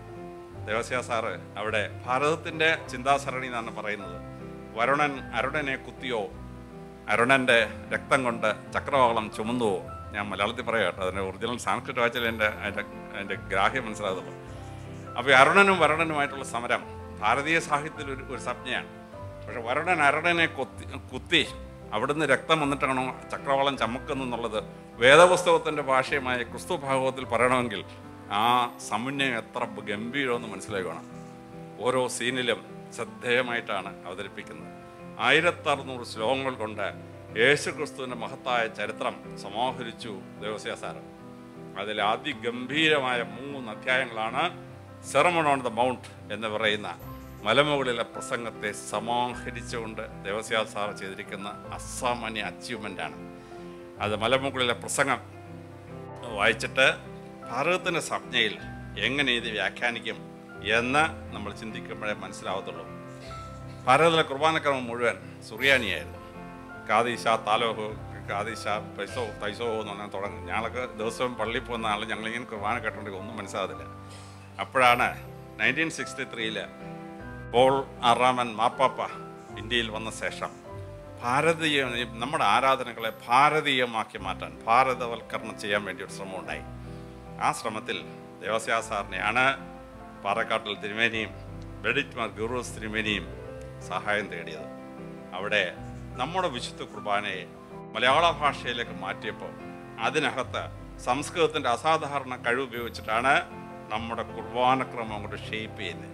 ദേവസ്യ സാറ് അവിടെ ഭാരതത്തിൻ്റെ ചിന്താസരണി എന്നാണ് പറയുന്നത് വരുണൻ അരുണനെ കുത്തിയോ അരുണൻ്റെ രക്തം കൊണ്ട് ചക്രവാളം ചുമന്നുവോ ഞാൻ മലയാളത്തിൽ പറയാം കേട്ടോ അതിൻ്റെ ഒറിജിനൽ സാൻസ്ക്രിറ്റ് വായിച്ചാൽ എൻ്റെ അതിൻ്റെ അതിൻ്റെ ഗ്രാഹ്യം മനസ്സിലാകുള്ളൂ അപ്പോൾ ഈ അരുണനും വരുണനുമായിട്ടുള്ള സമരം ഭാരതീയ സാഹിത്യത്തിൽ ഒരു ഒരു സംജ്ഞയാണ് പക്ഷെ വരുണൻ അരുണനെ കൊത്തി കുത്തി അവിടുന്ന് രക്തം വന്നിട്ടാണോ ചക്രവാളം ചമക്കുന്നുള്ളത് വേദപുസ്തകത്തിൻ്റെ ഭാഷയുമായ ക്രിസ്തു ഭാഗവതത്തിൽ പറയണമെങ്കിൽ ആ സമന്വയം എത്ര ഗംഭീരമെന്ന് മനസ്സിലാക്കണം ഓരോ സീനിലും ശ്രദ്ധേയമായിട്ടാണ് അവതരിപ്പിക്കുന്നത് ആയിരത്തി അറുന്നൂറ് ശ്ലോകങ്ങൾ കൊണ്ട് യേശു ക്രിസ്തുവിൻ്റെ മഹത്തായ ചരിത്രം സമാഹരിച്ചു ദേവസ്യ സാറ് അതിൽ അതിഗംഭീരമായ മൂന്ന് അധ്യായങ്ങളാണ് സെറമൺ ഓൺ ദ മൗണ്ട് എന്ന് പറയുന്ന മലമുകളിലെ പ്രസംഗത്തെ സമാഹരിച്ചുകൊണ്ട് ദേവസ്യ സാർ ചെയ്തിരിക്കുന്ന അസാമാന്യ അച്ചീവ്മെൻ്റ് ആണ് അത് മലമുകളിലെ പ്രസംഗം വായിച്ചിട്ട് ഭാരതത്തിൻ്റെ സംജ്ഞയിൽ എങ്ങനെ ഇത് വ്യാഖ്യാനിക്കും എന്ന് നമ്മൾ ചിന്തിക്കുമ്പോഴേ മനസ്സിലാവത്തുള്ളൂ ഭാരതത്തിലെ കുർബാനക്രമം മുഴുവൻ സുറിയാനിയായിരുന്നു കാദീശ താലോഹോ കാദീശ പൈസോ തൈസോ എന്ന് പറഞ്ഞാൽ തുടങ്ങും ഞങ്ങളൊക്കെ ദിവസവും പള്ളിയിൽ പോകുന്ന ആൾ ഞങ്ങളിങ്ങനെ കുർബാന കേട്ടോണ്ടെങ്കിൽ ഒന്നും മനസ്സിലാകത്തില്ല അപ്പോഴാണ് നയൻറ്റീൻ സിക്സ്റ്റി ത്രീയിൽ പോൾ ആറാമൻ മാപ്പാപ്പ ഇന്ത്യയിൽ വന്ന ശേഷം ഭാരതീയ നമ്മുടെ ആരാധനകളെ ഭാരതീയമാക്കി മാറ്റാൻ ഭാരതവൽക്കരണം ചെയ്യാൻ വേണ്ടി ഒരു ശ്രമം ഉണ്ടായി ആ ശ്രമത്തിൽ ദേവസ്യാ സാറിനെയാണ് പാറക്കാട്ടിൽ തിരുമേനിയും ബെഡിറ്റ് മാർ ഗുറൂസ് തിരുമേനിയും സഹായം തേടിയത് അവിടെ നമ്മുടെ വിശുദ്ധ കുർബാനയെ മലയാള ഭാഷയിലേക്ക് മാറ്റിയപ്പോൾ അതിനകത്ത് സംസ്കൃതത്തിൻ്റെ അസാധാരണ കഴിവ് ഉപയോഗിച്ചിട്ടാണ് നമ്മുടെ കുർബാനക്രമം അങ്ങോട്ട് ഷേപ്പ് ചെയ്യുന്നത്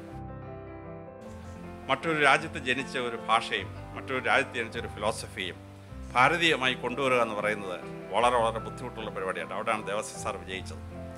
മറ്റൊരു രാജ്യത്ത് ജനിച്ച ഒരു ഭാഷയും മറ്റൊരു രാജ്യത്ത് ജനിച്ച ഒരു ഫിലോസഫിയും ഭാരതീയമായി കൊണ്ടുവരിക എന്ന് പറയുന്നത് വളരെ വളരെ ബുദ്ധിമുട്ടുള്ള പരിപാടിയാണ് അവിടെയാണ് ദേവസ്യ സാർ വിജയിച്ചത്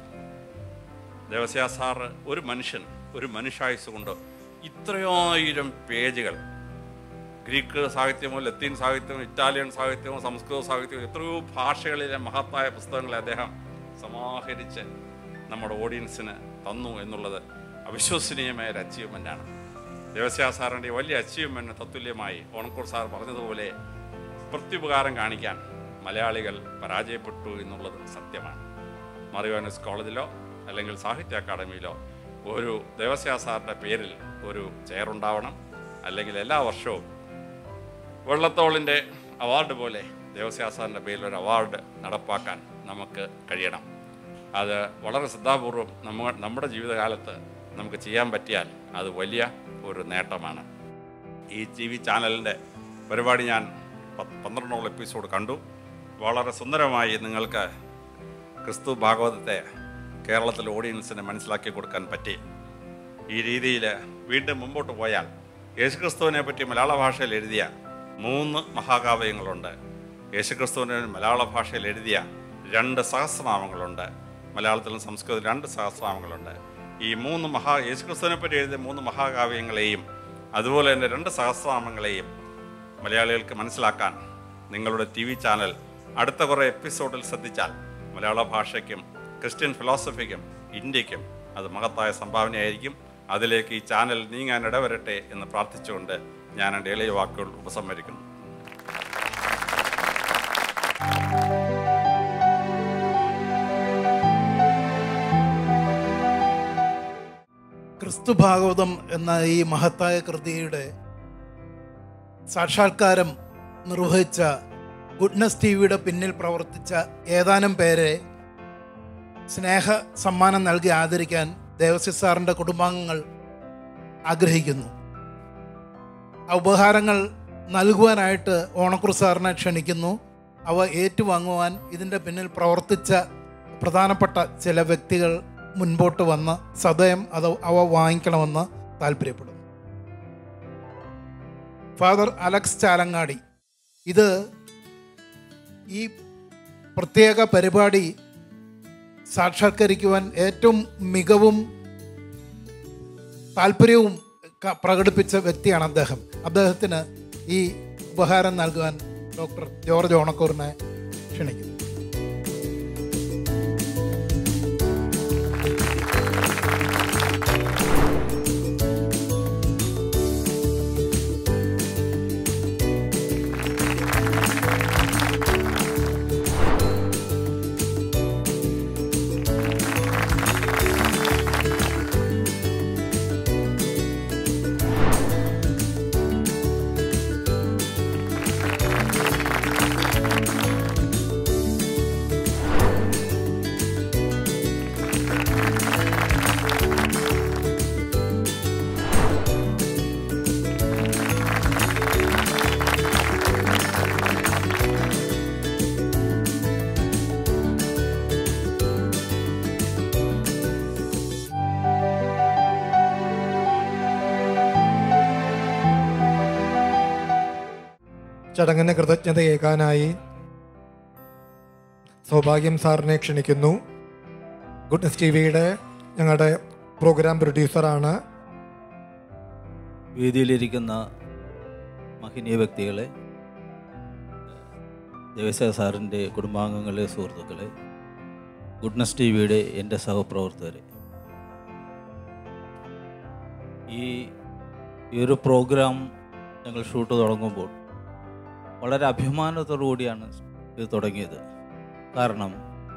ദേവസ്യ സാർ ഒരു മനുഷ്യൻ ഒരു മനുഷ്യായുസ് കൊണ്ട് ഇത്രയായിരം പേജുകൾ ഗ്രീക്ക് സാഹിത്യമോ ലത്തീൻ സാഹിത്യമോ ഇറ്റാലിയൻ സാഹിത്യമോ സംസ്കൃത സാഹിത്യമോ എത്രയോ ഭാഷകളിലെ മഹത്തായ പുസ്തകങ്ങളെ അദ്ദേഹം സമാഹരിച്ച് നമ്മുടെ ഓഡിയൻസിന് തന്നു എന്നുള്ളത് അവിശ്വസനീയമായ ഒരു അച്ചീവ്മെൻ്റ് ആണ് ദേവസ്യാ സാറിൻ്റെ വലിയ അച്ചീവ്മെൻറ്റിന് തത്തുല്യമായി ഓണക്കൂർ സാർ പറഞ്ഞതുപോലെ പ്രത്യുപകാരം കാണിക്കാൻ മലയാളികൾ പരാജയപ്പെട്ടു എന്നുള്ളത് സത്യമാണ് മറിയോനസ് കോളേജിലോ അല്ലെങ്കിൽ സാഹിത്യ അക്കാദമിയിലോ ഒരു ദേവസ്യാ സാറിൻ്റെ പേരിൽ ഒരു ചെയറുണ്ടാവണം അല്ലെങ്കിൽ എല്ലാ വർഷവും വെള്ളത്തോളിൻ്റെ അവാർഡ് പോലെ ദേവസ്യാ സാറിൻ്റെ പേരിൽ ഒരു അവാർഡ് നടപ്പാക്കാൻ നമുക്ക് കഴിയണം അത് വളരെ ശ്രദ്ധാപൂർവം നമ്മ നമ്മുടെ ജീവിതകാലത്ത് നമുക്ക് ചെയ്യാൻ പറ്റിയാൽ അത് വലിയ ഒരു നേട്ടമാണ് ഈ ടി വി ചാനലിൻ്റെ പരിപാടി ഞാൻ പത്ത് പന്ത്രണ്ടോളം എപ്പിസോഡ് കണ്ടു വളരെ സുന്ദരമായി നിങ്ങൾക്ക് ക്രിസ്തു ഭാഗവതത്തെ കേരളത്തിലെ ഓഡിയൻസിന് മനസ്സിലാക്കി കൊടുക്കാൻ പറ്റി ഈ രീതിയിൽ വീണ്ടും മുമ്പോട്ട് പോയാൽ യേശുക്രിസ്തുവിനെ പറ്റി മലയാള ഭാഷയിൽ എഴുതിയ മൂന്ന് മഹാകാവ്യങ്ങളുണ്ട് യേശുക്രിസ്തുവിനെ മലയാള ഭാഷയിൽ എഴുതിയ രണ്ട് സഹസ്രനാമങ്ങളുണ്ട് മലയാളത്തിലും സംസ്കൃതത്തിലും രണ്ട് സഹസ്രനാമങ്ങളുണ്ട് ഈ മൂന്ന് മഹാ യേശുക്രിസ്തുവിനെ പറ്റി എഴുതിയ മൂന്ന് മഹാകാവ്യങ്ങളെയും അതുപോലെ തന്നെ രണ്ട് സഹസ്രനാമങ്ങളെയും മലയാളികൾക്ക് മനസ്സിലാക്കാൻ നിങ്ങളുടെ ടി വി ചാനൽ അടുത്ത കുറേ എപ്പിസോഡിൽ ശ്രദ്ധിച്ചാൽ മലയാള ഭാഷയ്ക്കും ക്രിസ്ത്യൻ ഫിലോസഫിക്കും ഇന്ത്യക്കും അത് മഹത്തായ സംഭാവനയായിരിക്കും അതിലേക്ക് ഈ ചാനൽ നീങ്ങാൻ ഇടവരട്ടെ എന്ന് പ്രാർത്ഥിച്ചുകൊണ്ട് ഞാൻ എൻ്റെ ഇളയ വാക്കുകൾ ഉപസംഹരിക്കുന്നു ക്രിസ്തു ഭാഗവതം എന്ന ഈ മഹത്തായ കൃതിയുടെ സാക്ഷാത്കാരം നിർവഹിച്ച ഗുഡ്നസ് ടി വിയുടെ പിന്നിൽ പ്രവർത്തിച്ച ഏതാനും പേരെ സ്നേഹ സമ്മാനം നൽകി ആദരിക്കാൻ ദേവസ്വ സാറിൻ്റെ കുടുംബാംഗങ്ങൾ ആഗ്രഹിക്കുന്നു ആ ഉപഹാരങ്ങൾ നൽകുവാനായിട്ട് ഓണക്കുറു സാറിനെ ക്ഷണിക്കുന്നു അവ ഏറ്റുവാങ്ങുവാൻ ഇതിൻ്റെ പിന്നിൽ പ്രവർത്തിച്ച പ്രധാനപ്പെട്ട ചില വ്യക്തികൾ മുൻപോട്ട് വന്ന് സദയം അത് അവ വാങ്ങിക്കണമെന്ന് താല്പര്യപ്പെടുന്നു ഫാദർ അലക്സ് ചാലങ്ങാടി ഇത് ഈ പ്രത്യേക പരിപാടി സാക്ഷാത്കരിക്കുവാൻ ഏറ്റവും മികവും താല്പര്യവും ക- പ്രകടിപ്പിച്ച വ്യക്തിയാണ് അദ്ദേഹം അദ്ദേഹത്തിന് ഈ ഉപഹാരം നൽകുവാൻ ഡോക്ടർ ജോർജ് ഓണക്കൂറിനെ ക്ഷണിക്കുന്നു ചടങ്ങിന് കൃതജ്ഞതയേകാനായി സൗഭാഗ്യം സാറിനെ ക്ഷണിക്കുന്നു ഗുഡ്നസ് ടി വിയുടെ ഞങ്ങളുടെ പ്രോഗ്രാം പ്രൊഡ്യൂസറാണ് വേദിയിലിരിക്കുന്ന മഹനീയ വ്യക്തികളെ ദേവസ്വ സാറിൻ്റെ കുടുംബാംഗങ്ങളെ സുഹൃത്തുക്കളെ ഗുഡ്നസ് ടി വിയുടെ എൻ്റെ സഹപ്രവർത്തകരെ ഈ ഈ ഒരു പ്രോഗ്രാം ഞങ്ങൾ ഷൂട്ട് തുടങ്ങുമ്പോൾ വളരെ അഭിമാനത്തോടു കൂടിയാണ് ഇത് തുടങ്ങിയത് കാരണം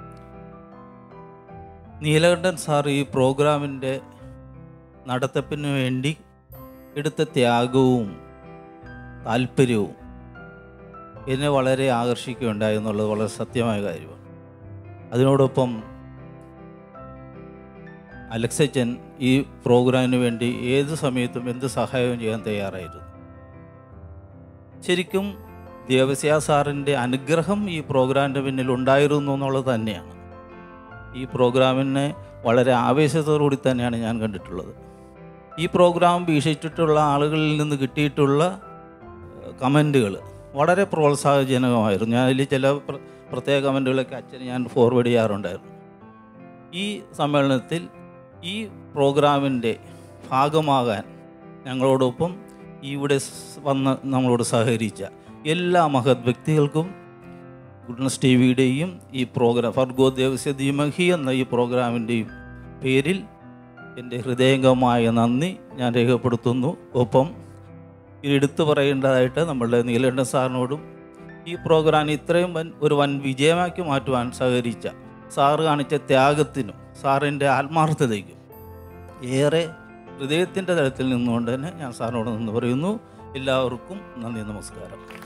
നീലകണ്ഠൻ സാർ ഈ പ്രോഗ്രാമിൻ്റെ നടത്തിപ്പിന് വേണ്ടി എടുത്ത ത്യാഗവും താല്പര്യവും എന്നെ വളരെ ആകർഷിക്കുകയുണ്ടായി എന്നുള്ളത് വളരെ സത്യമായ കാര്യമാണ് അതിനോടൊപ്പം അലക്സച്ചൻ ഈ പ്രോഗ്രാമിന് വേണ്ടി ഏത് സമയത്തും എന്ത് സഹായവും ചെയ്യാൻ തയ്യാറായിരുന്നു ശരിക്കും ദേവസ്യ സാറിൻ്റെ അനുഗ്രഹം ഈ പ്രോഗ്രാമിൻ്റെ പിന്നിൽ ഉണ്ടായിരുന്നു എന്നുള്ളത് തന്നെയാണ് ഈ പ്രോഗ്രാമിനെ വളരെ ആവേശത്തോടു കൂടി തന്നെയാണ് ഞാൻ കണ്ടിട്ടുള്ളത് ഈ പ്രോഗ്രാം വീക്ഷിച്ചിട്ടുള്ള ആളുകളിൽ നിന്ന് കിട്ടിയിട്ടുള്ള കമൻറ്റുകൾ വളരെ പ്രോത്സാഹജനകമായിരുന്നു ഞാൻ അതിൽ ചില പ്ര- പ്രത്യേക കമൻറ്റുകളൊക്കെ അച്ഛന് ഞാൻ ഫോർവേഡ് ചെയ്യാറുണ്ടായിരുന്നു ഈ സമ്മേളനത്തിൽ ഈ പ്രോഗ്രാമിൻ്റെ ഭാഗമാകാൻ ഞങ്ങളോടൊപ്പം ഇവിടെ സ് വന്ന് നമ്മളോട് സഹകരിച്ച എല്ലാ മഹത് വ്യക്തികൾക്കും ഗുഡ്നസ് ടി വിയുടെയും ഈ പ്രോഗ്രാം ഫർഗോ ദേവസ്യ ധീമഹി എന്ന ഈ പ്രോഗ്രാമിൻ്റെയും പേരിൽ എൻ്റെ ഹൃദയംഗമായ നന്ദി ഞാൻ രേഖപ്പെടുത്തുന്നു ഒപ്പം ഇത് എടുത്തു പറയേണ്ടതായിട്ട് നമ്മളുടെ നീലകണ്ഠൻ സാറിനോടും ഈ പ്രോഗ്രാം ഇത്രയും വൻ ഒരു വൻ വിജയമാക്കി മാറ്റുവാൻ സഹകരിച്ച സാറ് കാണിച്ച ത്യാഗത്തിനും സാറിൻ്റെ ആത്മാർത്ഥതയ്ക്കും ഏറെ ഹൃദയത്തിൻ്റെ തലത്തിൽ നിന്നുകൊണ്ട് തന്നെ ഞാൻ സാറിനോട് നിന്ന് പറയുന്നു എല്ലാവർക്കും നന്ദി നമസ്കാരം